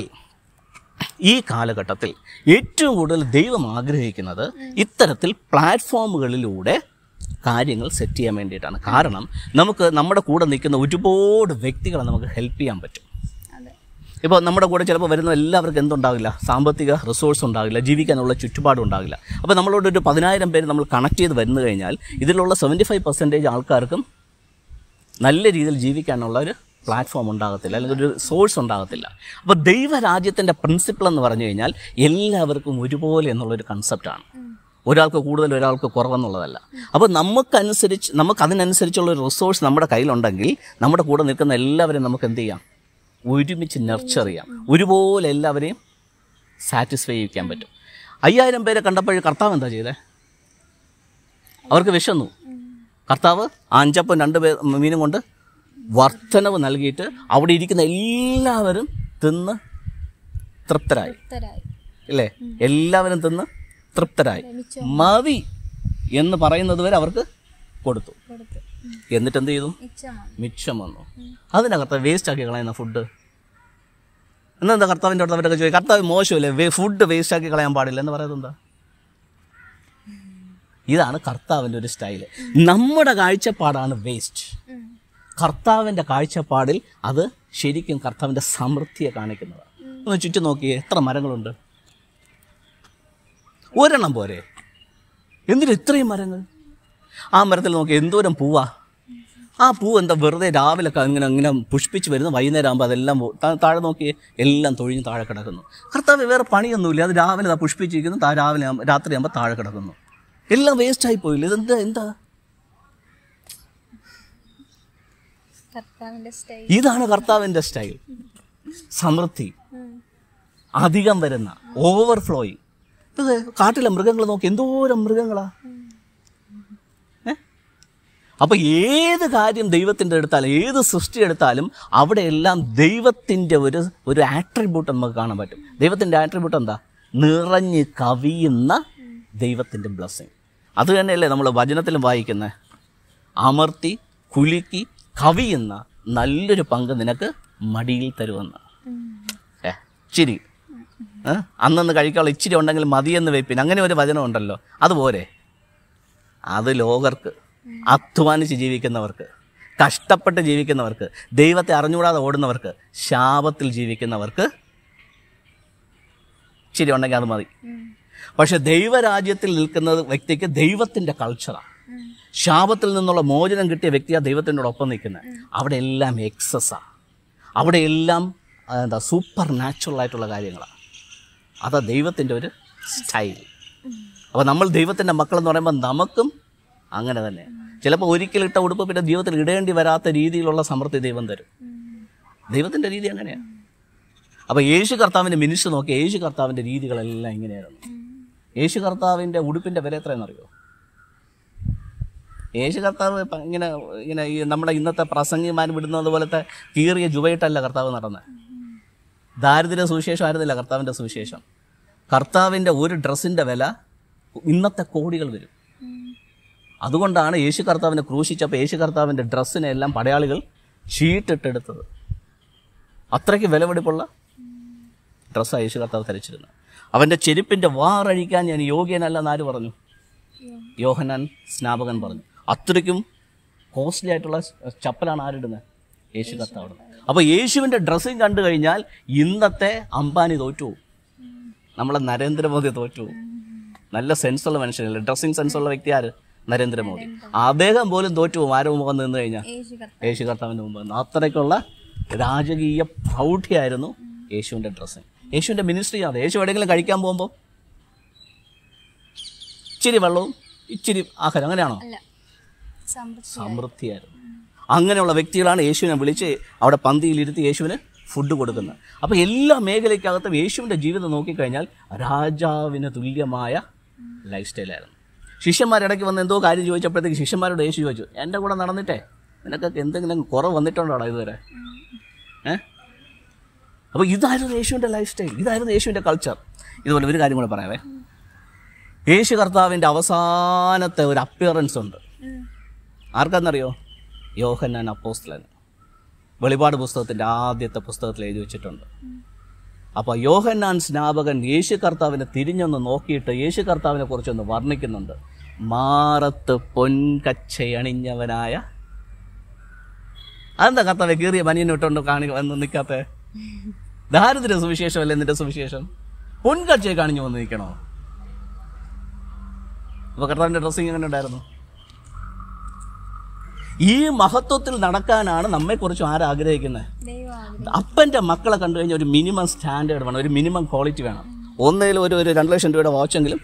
ഈ കാലഘട്ടത്തിൽ ഏറ്റവും കൂടുതൽ ദൈവം ആഗ്രഹിക്കുന്നത് ഇത്തരത്തിൽ പ്ലാറ്റ്ഫോമുകളിലൂടെ കാര്യങ്ങൾ സെറ്റ് ചെയ്യാൻ വേണ്ടിയിട്ടാണ് കാരണം നമുക്ക് നമ്മുടെ കൂടെ നിൽക്കുന്ന ഒരുപാട് വ്യക്തികളെ നമുക്ക് ഹെൽപ്പ് ചെയ്യാൻ പറ്റും അതെ ഇപ്പോൾ നമ്മുടെ കൂടെ ചിലപ്പോൾ വരുന്ന എല്ലാവർക്കും എന്തുണ്ടാകില്ല സാമ്പത്തിക റിസോഴ്സ് ഉണ്ടാകില്ല ജീവിക്കാനുള്ള ചുറ്റുപാടും ഉണ്ടാകില്ല അപ്പോൾ നമ്മളോട് ഒരു പതിനായിരം പേര് നമ്മൾ കണക്ട് ചെയ്ത് വരുന്നു കഴിഞ്ഞാൽ ഇതിലുള്ള സെവൻറ്റി ഫൈവ് പെർസെൻറ്റേജ് ആൾക്കാർക്കും നല്ല രീതിയിൽ ജീവിക്കാനുള്ള ഒരു പ്ലാറ്റ്ഫോം ഉണ്ടാകത്തില്ല അല്ലെങ്കിൽ ഒരു സോഴ്സ് ഉണ്ടാകത്തില്ല അപ്പോൾ ദൈവരാജ്യത്തിൻ്റെ പ്രിൻസിപ്പിൾ എന്ന് പറഞ്ഞു കഴിഞ്ഞാൽ എല്ലാവർക്കും ഒരുപോലെ എന്നുള്ളൊരു കൺസെപ്റ്റാണ് ഒരാൾക്ക് കൂടുതൽ ഒരാൾക്ക് കുറവെന്നുള്ളതല്ല അപ്പോൾ നമുക്കനുസരിച്ച് നമുക്ക് അതിനനുസരിച്ചുള്ള ഒരു റിസോഴ്സ് നമ്മുടെ കയ്യിലുണ്ടെങ്കിൽ നമ്മുടെ കൂടെ നിൽക്കുന്ന എല്ലാവരെയും നമുക്ക് എന്ത് ചെയ്യാം ഒരുമിച്ച് നർച്ചർ ചെയ്യാം ഒരുപോലെ എല്ലാവരെയും സാറ്റിസ്ഫൈ ചെയ്യിക്കാൻ പറ്റും അയ്യായിരം പേരെ കണ്ടപ്പോൾ കർത്താവ് എന്താ ചെയ്തേ അവർക്ക് വിശന്നു കർത്താവ് അഞ്ചപ്പം രണ്ട് പേ മീനും കൊണ്ട് വർധനവ് നൽകിയിട്ട് അവിടെ ഇരിക്കുന്ന എല്ലാവരും തിന്ന് തൃപ്തരായി ഇല്ലേ എല്ലാവരും തിന്ന് തൃപ്തരായി മതി എന്ന് പറയുന്നത് വരെ അവർക്ക് കൊടുത്തു എന്നിട്ട് എന്ത് ചെയ്തു മിച്ചം വന്നു അതിനാ കർത്താവ് വേസ്റ്റ് ആക്കി കളയുന്ന ഫുഡ് എന്നെന്താ കർത്താവിൻ്റെ അടുത്ത് അവരൊക്കെ ചോദിക്കും കർത്താവ് മോശമല്ലേ ഫുഡ് വേസ്റ്റ് ആക്കി കളയാൻ പാടില്ല എന്ന് പറയുന്നത് എന്താ ഇതാണ് കർത്താവിൻ്റെ ഒരു സ്റ്റൈല് നമ്മുടെ കാഴ്ചപ്പാടാണ് വേസ്റ്റ് കർത്താവിൻ്റെ കാഴ്ചപ്പാടിൽ അത് ശരിക്കും കർത്താവിൻ്റെ സമൃദ്ധിയെ കാണിക്കുന്നതാണ് ഒന്ന് ചുറ്റും നോക്കിയേ എത്ര മരങ്ങളുണ്ട് ഒരെണ്ണം പോരെ എന്തിനാ ഇത്രയും മരങ്ങൾ ആ മരത്തിൽ നോക്കി എന്തോരം പൂവാ ആ പൂ എന്താ വെറുതെ രാവിലെ ഒക്കെ ഇങ്ങനെ ഇങ്ങനെ പുഷ്പിച്ച് വരുന്നു വൈകുന്നേരം ആകുമ്പോൾ അതെല്ലാം പോ- താ- താഴെ നോക്കി എല്ലാം തൊഴിഞ്ഞ് താഴെ കിടക്കുന്നു കർത്താവ് വേറെ പണിയൊന്നുമില്ല അത് രാവിലെ ദാ പുഷ്പിച്ചിരിക്കുന്നു താ രാവിലെ ആകുമ്പോൾ രാത്രി ആകുമ്പോൾ താഴെ കിടക്കുന്നു എല്ലാം വേസ്റ്റ് ആയി പോയില്ല ഇതെന്താ എന്താ കർത്താവിന്റെ സ്റ്റൈൽ ഇതാണ് കർത്താവിൻ്റെ സ്റ്റൈൽ സമൃദ്ധി അധികം വരുന്ന ഓവർഫ്ലോയിങ് ഇത് കാട്ടിലെ മൃഗങ്ങൾ നോക്കി എന്തോരം മൃഗങ്ങളാ ഏ? അപ്പൊ ഏത് കാര്യം ദൈവത്തിൻ്റെ എടുത്താലും ഏത് സൃഷ്ടി എടുത്താലും അവിടെയെല്ലാം ദൈവത്തിൻ്റെ ഒരു ഒരു ആട്രിബ്യൂട്ട് നമുക്ക് കാണാൻ പറ്റും ദൈവത്തിൻ്റെ ആട്രിബ്യൂട്ട് എന്താ നിറഞ്ഞ് കവിയുന്ന ദൈവത്തിൻ്റെ ബ്ലസ്സിങ് അത് തന്നെയല്ലേ നമ്മൾ വചനത്തിലും വായിക്കുന്നത് അമർത്തി കുലുക്കി കവിയുന്ന നല്ലൊരു പങ്ക് നിനക്ക് മടിയിൽ തരുമെന്ന് ഏ ഇച്ചിരി ഏ? അന്നന്ന് കഴിക്കാനുള്ള ഇച്ചിരി ഉണ്ടെങ്കിൽ മതിയെന്ന് വെപ്പിൻ അങ്ങനെ ഒരു വചനം ഉണ്ടല്ലോ അതുപോലെ അത് ലോകർക്ക് അധ്വാനിച്ച് ജീവിക്കുന്നവർക്ക് കഷ്ടപ്പെട്ട് ജീവിക്കുന്നവർക്ക് ദൈവത്തെ അറിഞ്ഞുകൂടാതെ ഓടുന്നവർക്ക് ശാപത്തിൽ ജീവിക്കുന്നവർക്ക് ഇച്ചിരി ഉണ്ടെങ്കിൽ അത് മതി പക്ഷെ ദൈവരാജ്യത്തിൽ നിൽക്കുന്ന വ്യക്തിക്ക് ദൈവത്തിൻ്റെ കൾച്ചറാണ് ശാപത്തിൽ നിന്നുള്ള മോചനം കിട്ടിയ വ്യക്തിയാ ദൈവത്തിനോട് ഒപ്പം നിൽക്കുന്നത് അവിടെ എല്ലാം എക്സസ്സാണ് അവിടെ എല്ലാം ആ, എന്താ സൂപ്പർ നാച്ചുറൽ ആയിട്ടുള്ള കാര്യങ്ങളാണ് അതാ ദൈവത്തിൻ്റെ ഒരു സ്റ്റൈൽ അപ്പോൾ നമ്മൾ ദൈവത്തിൻ്റെ മക്കളെന്ന് പറയുമ്പോൾ നമുക്കും അങ്ങനെ തന്നെ ചിലപ്പോൾ ഒരിക്കലിട്ട ഉടുപ്പ് പിന്നെ ജീവിതത്തിൽ ഇടേണ്ടി വരാത്ത രീതിയിലുള്ള സമൃദ്ധി ദൈവം തരും ദൈവത്തിൻ്റെ രീതി അങ്ങനെയാണ് അപ്പോൾ യേശു കർത്താവിൻ്റെ മിനിസ്റ്റർ നോക്കി യേശു കർത്താവിൻ്റെ രീതികളെല്ലാം ഇങ്ങനെയായിരുന്നു യേശു കർത്താവിൻ്റെ ഉടുപ്പിൻ്റെ വില എത്രയെന്നറിയോ യേശു കർത്താവ് പ- ഇങ്ങനെ ഇങ്ങനെ ഈ നമ്മുടെ ഇന്നത്തെ പ്രസംഗിമാർ വിടുന്നത് പോലത്തെ കീറിയ ജുവയിട്ടല്ല കർത്താവ് നടന്നത് ദാരിദ്ര്യ സുവിശേഷം ആയിരുന്നില്ല കർത്താവിൻ്റെ സുവിശേഷം കർത്താവിൻ്റെ ഒരു ഡ്രസ്സിൻ്റെ വില ഇന്നത്തെ കോടികൾ വരും അതുകൊണ്ടാണ് യേശു കർത്താവിനെ ക്രൂശിച്ചപ്പോൾ യേശു കർത്താവിൻ്റെ ഡ്രസ്സിനെ എല്ലാം പടയാളികൾ ചീട്ടിട്ടെടുത്തത് അത്രയ്ക്ക് വിലപിടിപ്പുള്ള ഡ്രസ്സാണ് യേശു കർത്താവ് ധരിച്ചിരുന്നത് അവൻ്റെ ചെരുപ്പിൻ്റെ വാറഴിക്കാൻ ഞാൻ യോഗ്യനല്ലെന്ന് ആര് പറഞ്ഞു യോഹനാൻ സ്നാപകൻ പറഞ്ഞു അത്രയ്ക്കും കോസ്റ്റ്ലി ആയിട്ടുള്ള ചപ്പലാണ് ആരിടുന്നത് യേശു കർത്താവ് അപ്പോൾ യേശുവിൻ്റെ ഡ്രസ്സിങ് കണ്ടു കഴിഞ്ഞാൽ ഇന്നത്തെ അംബാനി തോറ്റു പോകും. നമ്മളെ നരേന്ദ്രമോദി തോറ്റു പോകും. നല്ല സെൻസുള്ള മനുഷ്യനല്ലേ ഡ്രസ്സിങ് സെൻസുള്ള വ്യക്തി ആര് നരേന്ദ്രമോദി അദ്ദേഹം പോലും തോറ്റു പോകും ആരും മുഖം നിന്ന് കഴിഞ്ഞാൽ യേശു കർത്താവിൻ്റെ മുമ്പ് നിന്ന് അത്രയ്ക്കുള്ള രാജകീയ പ്രൗഢിയായിരുന്നു യേശുവിൻ്റെ ഡ്രസ്സിങ് യേശുവിൻ്റെ മിനിസ്ട്രി ആണ് യേശു എവിടെയെങ്കിലും കഴിക്കാൻ പോകുമ്പോൾ ഇച്ചിരി വെള്ളവും ഇച്ചിരി ആഹാരം അങ്ങനെയാണോ അല്ല സമൃദ്ധി സമൃദ്ധിയായിരുന്നു അങ്ങനെയുള്ള വ്യക്തികളാണ് യേശുവിനെ വിളിച്ച് അവിടെ പന്തിയിലിരുത്തി യേശുവിന് ഫുഡ് കൊടുക്കുന്നത് അപ്പോൾ എല്ലാ മേഖലയ്ക്കകത്തും യേശുവിൻ്റെ ജീവിതം നോക്കിക്കഴിഞ്ഞാൽ രാജാവിന് തുല്യമായ ലൈഫ് സ്റ്റൈലായിരുന്നു ശിഷ്യന്മാരിടയ്ക്ക് വന്ന് എന്തോ കാര്യം ചോദിച്ചപ്പോഴത്തേക്ക് ശിഷ്യന്മാരോട് യേശു ചോദിച്ചു എൻ്റെ കൂടെ നടന്നിട്ടേ നിനക്കൊക്കെ എന്തെങ്കിലും കുറവ് വന്നിട്ടുണ്ടോടാ ഇതുവരെ ഏ അപ്പോൾ ഇതായിരുന്നു യേശുവിൻ്റെ ലൈഫ് സ്റ്റൈൽ ഇതായിരുന്നു യേശുവിൻ്റെ കൾച്ചർ ഇതുപോലെ ഒരു കാര്യം കൂടെ പറയാവേ യേശു കർത്താവിൻ്റെ അവസാനത്തെ ഒരു അപ്പിയറൻസ് ഉണ്ട് ആർക്കാന്നറിയോ യോഹന്നാൻ അപ്പോസ്തലൻ വെളിപാട് പുസ്തകത്തിൻ്റെ ആദ്യത്തെ പുസ്തകത്തിൽ എഴുതി വെച്ചിട്ടുണ്ട് അപ്പോൾ യോഹന്നാൻ സ്നാപകൻ യേശു കർത്താവിനെ തിരിഞ്ഞൊന്ന് നോക്കിയിട്ട് യേശു കർത്താവിനെ കുറിച്ചൊന്ന് വർണ്ണിക്കുന്നുണ്ട് മാറത്ത് പൊൻകച്ചയണിഞ്ഞവനായ അതെന്താ കർത്താവെ കീറിയ ബനിയനിട്ടുണ്ടോ കാണി വന്ന് നിൽക്കാത്ത ദാരിദ്ര്യ സുവിശേഷമല്ലേ നിന്റെ സുവിശേഷം പൊൻകച്ചയെ കാണിഞ്ഞു വന്ന് നിൽക്കണോ അപ്പോൾ കർത്താവിൻ്റെ ഡ്രസ്സിങ് എങ്ങനെ ഉണ്ടായിരുന്നു ഈ മഹത്വത്തിൽ നടക്കാനാണ് നമ്മെക്കുറിച്ച് ആരാഗ്രഹിക്കുന്നത് ദൈവം അപ്പൻ്റെ മക്കളെ കണ്ടു കഴിഞ്ഞാൽ ഒരു മിനിമം സ്റ്റാൻഡേർഡ് വേണം ഒരു മിനിമം ക്വാളിറ്റി വേണം ഒന്നേലും ഒരു ഒരു രണ്ട് ലക്ഷം രൂപയുടെ വാച്ചെങ്കിലും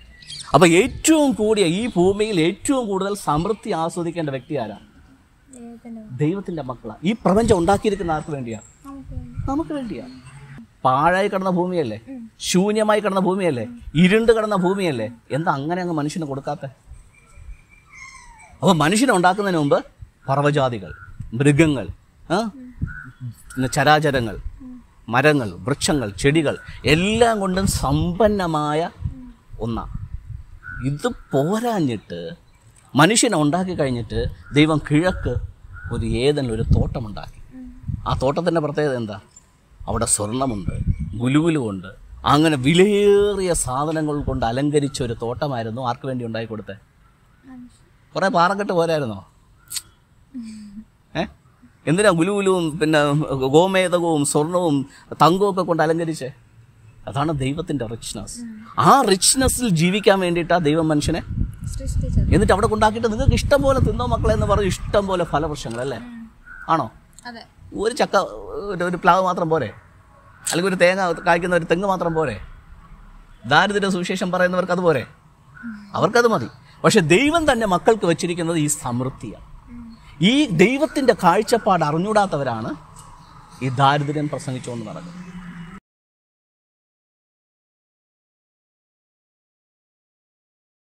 അപ്പോൾ ഏറ്റവും കൂടിയ ഈ ഭൂമിയിൽ ഏറ്റവും കൂടുതൽ സമൃദ്ധി ആസ്വദിക്കേണ്ട വ്യക്തി ആരാണ് ദൈവത്തിന്റെ മക്കളാണ് ഈ പ്രപഞ്ചം ഉണ്ടാക്കിയിരിക്കുന്ന ആർക്ക് വേണ്ടിയാണ് നമുക്ക് വേണ്ടിയാണ് പാഴായി കിടന്ന ഭൂമിയല്ലേ ശൂന്യമായി കിടന്ന ഭൂമിയല്ലേ ഇരുണ്ട് കിടന്ന ഭൂമിയല്ലേ എന്താ അങ്ങനെ അങ്ങ് മനുഷ്യന് കൊടുക്കാത്ത അപ്പോൾ മനുഷ്യനെ ഉണ്ടാക്കുന്നതിന് മുമ്പ് പർവ്വജാതികൾ മൃഗങ്ങൾ ആ? പിന്നെ ചരാചരങ്ങൾ മരങ്ങൾ വൃക്ഷങ്ങൾ ചെടികൾ എല്ലാം കൊണ്ടും സമ്പന്നമായ ഒന്നാണ് ഇത് പോരാഞ്ഞിട്ട് മനുഷ്യനെ ഉണ്ടാക്കി കഴിഞ്ഞിട്ട് ദൈവം കിഴക്ക് ഒരു ഏതെങ്കിലും ഒരു തോട്ടമുണ്ടാക്കി ആ തോട്ടത്തിൻ്റെ പ്രത്യേകത എന്താ അവിടെ സ്വർണമുണ്ട് ഗുലുഗുലുണ്ട് അങ്ങനെ വിലയേറിയ സാധനങ്ങൾ കൊണ്ട് അലങ്കരിച്ച ഒരു തോട്ടമായിരുന്നു ആർക്ക് വേണ്ടി ഉണ്ടാക്കി കൊടുത്തേ കുറേ പാറക്കെട്ട് പോരായിരുന്നോ ഏ എന്തിനാ ഗുലുഗുലുവും പിന്നെ ഗോമേതകവും സ്വർണവും തങ്കവും ഒക്കെ കൊണ്ട് അലങ്കരിച്ചേ അതാണ് ദൈവത്തിൻ്റെ റിച്ച്നെസ് ആ റിച്ച്നെസ്സിൽ ജീവിക്കാൻ വേണ്ടിയിട്ടാണ് ദൈവം മനുഷ്യനെ എന്നിട്ട് അവിടെ കൊണ്ടാക്കിയിട്ട് നിങ്ങൾക്ക് ഇഷ്ടം പോലെ തിന്നോ മക്കളെ എന്ന് പറഞ്ഞ് ഇഷ്ടം പോലെ ഫലവൃക്ഷങ്ങൾ അല്ലേ ആണോ അതെ ഒരു ചക്ക ഒരു ഒരു പ്ലാവ് മാത്രം പോരെ അല്ലെങ്കിൽ ഒരു തേങ്ങ കായ്ക്കുന്ന ഒരു തെങ്ങ് മാത്രം പോരെ ദാരിദ്ര്യ സുവിശേഷം പറയുന്നവർക്ക് അത് പോരെ അവർക്കത് മതി പക്ഷെ ദൈവം തന്നെ മക്കൾക്ക് വെച്ചിരിക്കുന്നത് ഈ സമൃദ്ധിയാണ് ഈ ദൈവത്തിൻ്റെ കാഴ്ചപ്പാട് അറിഞ്ഞൂടാത്തവരാണ് ഈ ദാരിദ്ര്യം പ്രസംഗിച്ചുകൊണ്ട് നടക്കുന്നത്